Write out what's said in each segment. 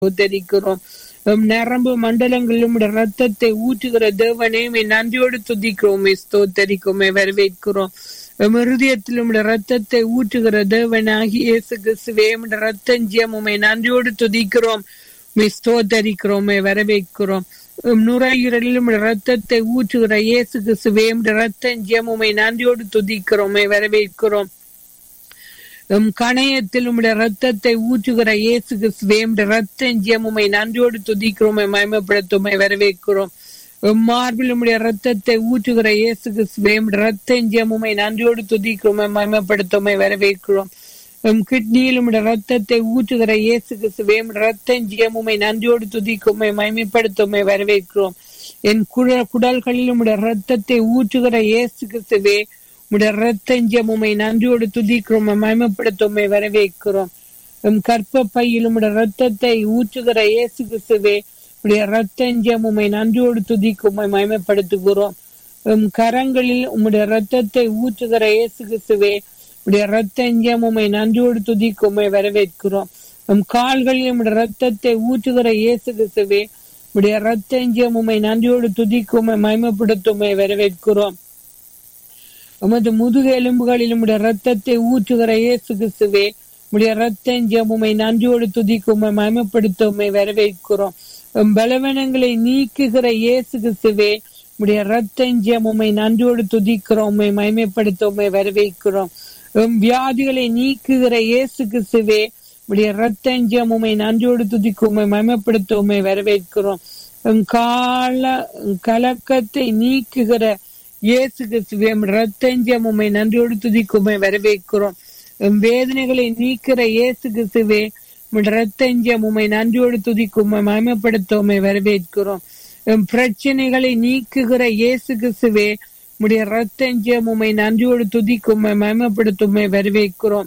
உத்தரிக்கிறோம் M நரம்பு மண்டலங்களில் உம்முடைய ரத்தத்தை ஊற்றுகிற தேவனே உம்மை நன்றியோடு துதிக்கிறோம் ஸ்தோத்தரிக்கிறோம் வரவேற்கிறோம் எம் இருதயத்தில் உம்முடைய ரத்தத்தை ஊற்றுகிற தேவனாகி இயேசு கிறிஸ்துவே உம்முடைய ரத்தஞ்சியம் உம்மை நன்றியோடு துதிக்கிறோம் உம்மை ஸ்தோத்தரிக்கிறோம் வரவேற்கிறோம் எம் நுரையீரலில் உம்முடைய ரத்தத்தை ஊற்றுகிற இயேசு கிறிஸ்துவே உம்முடைய ரத்தஞ்சியம் உம்மை நன்றியோடு துதிக்கிறோம் வரவேற்கிறோம் எம் கணையத்தில் உம்முடைய ரத்தத்தை ஊற்றுகிற இயேசு கிறிஸ்துவே உம்முடைய ரத்தஞ்சியம் உம்மை நன்றியோடு துதிக்கிறோம் மயமப்படுத்துமை வரவேற்கிறோம் எம் மார்பில் உம்முடைய ரத்தத்தை ஊற்றுகிற இயேசு கிறிஸ்துவே உம்முடைய ரத்தஞ்சியம் உம்மை நன்றியோடு துதிக்கிறோம் மயமப்படுத்துமை வரவேற்கிறோம் எம் கிட்னியில் உம்முடைய ரத்தத்தை ஊற்றுகிற இயேசு கிறிஸ்துவே உம்முடைய ரத்தஞ்சியம் உம்மை நன்றியோடு துதிக்குமை மயமைப்படுத்துமை வரவேற்கிறோம் என் குட குடல்களில் உம்முடைய ரத்தத்தை ஊற்றுகிற இயேசு கிறிஸ்துவே உடைய ரத்தஞ்சம் உமை நன்றியோடு துதிக்கிறோம் மயமப்படுத்தும் வரவேற்கிறோம் எம் கற்ப பையில் உடைய ரத்தத்தை ஊற்றுகிற இயேசு கிறிஸ்துவே உடைய ரத்தஞ்சம் உமை நன்றியோடு துதிக்கும் மயமப்படுத்துகிறோம் எம் கரங்களில் உம்முடைய ரத்தத்தை ஊற்றுகிற இயேசு கிறிஸ்துவே உடைய ரத்தஞ்சம் உமை நன்றியோடு துதிக்கும் வரவேற்கிறோம் எம் கால்களில் உம்முடைய ரத்தத்தை ஊற்றுகிற இயேசு கிறிஸ்துவே உடைய ரத்தஞ்சம் உமை நன்றியோடு துதிக்கும் மயமப்படுத்தும் வரவேற்கிறோம் உமது முதுகு எலும்புகளில் உடைய ரத்தத்தை ஊற்றுகிற இயேசு கிறிஸ்துவே உடைய ரத்தஞ்சம் உமை நன்றியோடு துதிக்கும் மயமப்படுத்தும் வரவேற்கிறோம் பலவீனங்களை நீக்குகிற இயேசு கிறிஸ்துவே உடைய ரத்தஞ்சம் உமை நன்றியோடு துதிக்கிறோம் உண்மை மயமைப்படுத்த வரவேற்கிறோம் வியாதிகளை நீக்குகிற இயேசு கிறிஸ்துவே உடைய ரத்தஞ்சம் உமை நன்றியோடு துதிக்கும் மயமப்படுத்த வரவேற்கிறோம் கால கலக்கத்தை நீக்குகிற இயேசு கிறிஸ்துவே ரத்தஞ்சம் உண்மை நன்றியோடு துதிக்குமை வரவேற்கிறோம் வேதனைகளை நீக்கிற இயேசு கிறிஸ்துவே ரத்தஞ்சம் உண்மை நன்றியோடு துதிக்குமை மயமப்படுத்தவுமை வரவேற்கிறோம் பிரச்சனைகளை நீக்குகிற இயேசு கிறிஸ்துவே உடைய ரத்தஞ்சம் உண்மை நன்றியோடு துதிக்குமை மயமப்படுத்துமை வரவேற்கிறோம்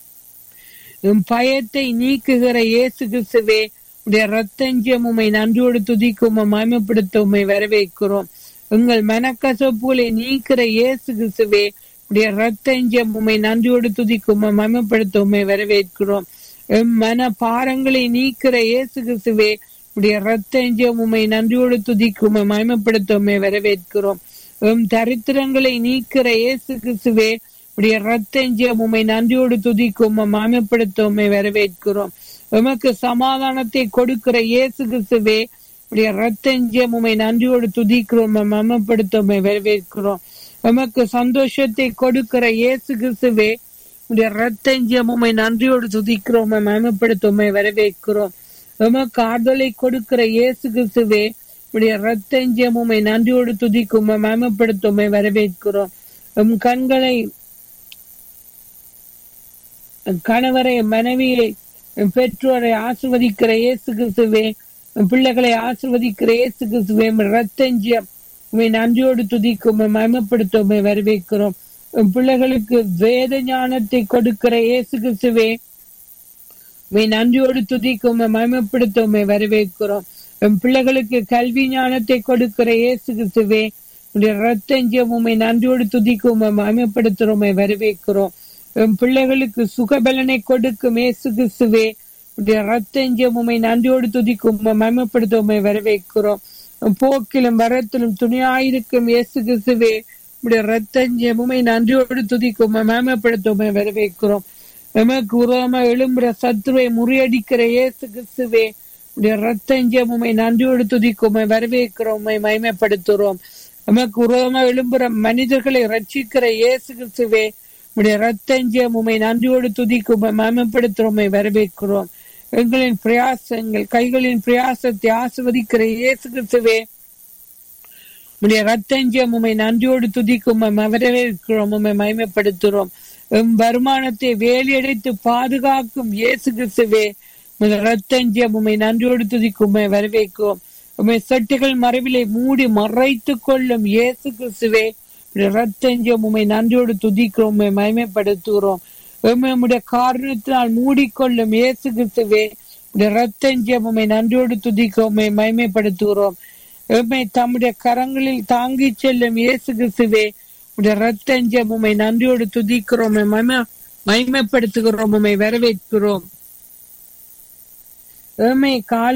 பயத்தை நீக்குகிற இயேசு கிறிஸ்துவே உடைய ரத்தஞ்சம் உண்மை நன்றியோடு துதிக்குமை மயமப்படுத்தவுமை வரவேற்கிறோம் உங்கள் மனக்கசப்புகளை நீக்கிற இயேசு கிறிஸ்துவே உடைய ரத்தஞ்சம் உண்மை நன்றியோடு துதிக்கும் மயமப்படுத்த உண்மை வரவேற்கிறோம் எம் மன பாரங்களை நீக்கிற இயேசு கிறிஸ்துவே உடைய ரத்தஞ்சம் உண்மை நன்றியோடு துதிக்கும் மயமப்படுத்த உண்மை வரவேற்கிறோம் எம் தரித்திரங்களை நீக்கிற இயேசு கிறிஸ்துவே உடைய ரத்தஞ்சம் உண்மை நன்றியோடு துதிக்கும் மயமப்படுத்த உண்மை வரவேற்கிறோம் எமக்கு சமாதானத்தை கொடுக்கிற இயேசு கிறிஸ்துவே உடைய ரத்தஞ்சம் உண்மை நன்றியோடு துதிக்கிறோம் மமப்படுத்தோமை வரவேற்கிறோம் எமக்கு சந்தோஷத்தை கொடுக்கிற இயேசு கிறிஸ்துவே உடைய ரத்தஞ்சம் உண்மை நன்றியோடு துதிக்கிறோம் மமப்படுத்தோமை வரவேற்கிறோம் எமக்கு ஆறுதலை கொடுக்கிற இயேசு கிறிஸ்துவே உடைய ரத்தஞ்சம் உண்மை நன்றியோடு துதிக்கும் மமப்படுத்தோமை வரவேற்கிறோம் எம் கண்களை கணவரை மனைவியை பெற்றோரை ஆசிர்வதிக்கிற இயேசு கிறிஸ்துவே பிள்ளைகளை ஆசிர்வதிக்கிற இயேசு கிறிஸ்துவே ரத்தஞ்சியம் உண்மை நன்றியோடு துதிக்கும் மயமப்படுத்தும் வரவேற்கிறோம் பிள்ளைகளுக்கு வேத ஞானத்தை கொடுக்கிற இயேசு கிறிஸ்துவே உண்மை நன்றியோடு துதிக்கும் மயமப்படுத்தும் வரவேற்கிறோம் என் பிள்ளைகளுக்கு கல்வி ஞானத்தை கொடுக்கிற இயேசு கிறிஸ்துவே உடைய ரத்தஞ்சியம் உண்மை நன்றியோடு துதிக்கும் மயமப்படுத்துறோமை வரவேற்கிறோம் என் பிள்ளைகளுக்கு சுகபலனை கொடுக்கும் இயேசு கிறிஸ்துவே உடைய ரத்தஞ்சம் உண்மை நன்றியோடு துதிக்கும் மயமப்படுத்த உண்மை வரவேற்கிறோம் போக்கிலும் வரத்திலும் துணியாயிருக்கும் இயேசு கிறிஸ்துவே உடைய ரத்தஞ்சம் உண்மை நன்றியோடு துதிக்கும் மயமப்படுத்த உண்மை வரவேற்கிறோம் எமக்கு உருவமா எழும்புற சத்துருவை முறியடிக்கிற இயேசு கிறிஸ்துவே உடைய ரத்தஞ்சம் உண்மை நன்றியோடு துதிக்கும் வரவேற்கிறோம் உண்மை மயமப்படுத்துறோம் எமக்கு உருவமா எழும்புற மனிதர்களை ரட்சிக்கிற இயேசு கிறிஸ்துவே உடைய ரத்தஞ்சம் உண்மை நன்றியோடு துதிக்கும் மயமப்படுத்துறோம் வரவேற்கிறோம் எங்களின் பிரயாசங்கள் கைகளின் பிரயாசத்தை ஆசிர்வதிக்கிற இயேசு கிறிஸ்துவே உடைய ரத்தஞ்சம் உண்மை நன்றியோடு துதிக்கும் வரவேற்கிறோம் உண்மை மயமைப்படுத்துகிறோம் எம் வருமானத்தை வேலையடைத்து பாதுகாக்கும் இயேசு கிறிஸ்துவே ரத்தஞ்சம் உண்மை நன்றியோடு துதிக்கும் வரவேற்கிறோம் உண்மை சட்டுகள் மறைவிலை மூடி மறைத்து கொள்ளும் இயேசு கிறிஸ்துவே ரத்தஞ்சம் உண்மை நன்றியோடு துதிக்கிறோம் மயமைப்படுத்துகிறோம் நம்முடைய காரணத்தினால் மூடிக்கொள்ளும் இயேசு கிறிஸ்துவே ரத்தஞ்சம் உண்மை நன்றியோடு துதிக்கிறோம் மயமைப்படுத்துகிறோம் எம்மை தம்முடைய கரங்களில் தாங்கி செல்லும் இயேசு கிறிஸ்துவே உடைய ரத்தஞ்சம் உண்மை நன்றியோடு துதிக்கிறோம் மயம மகிமைப்படுத்துகிறோம் உண்மை வரவேற்கிறோம் ஏமை கால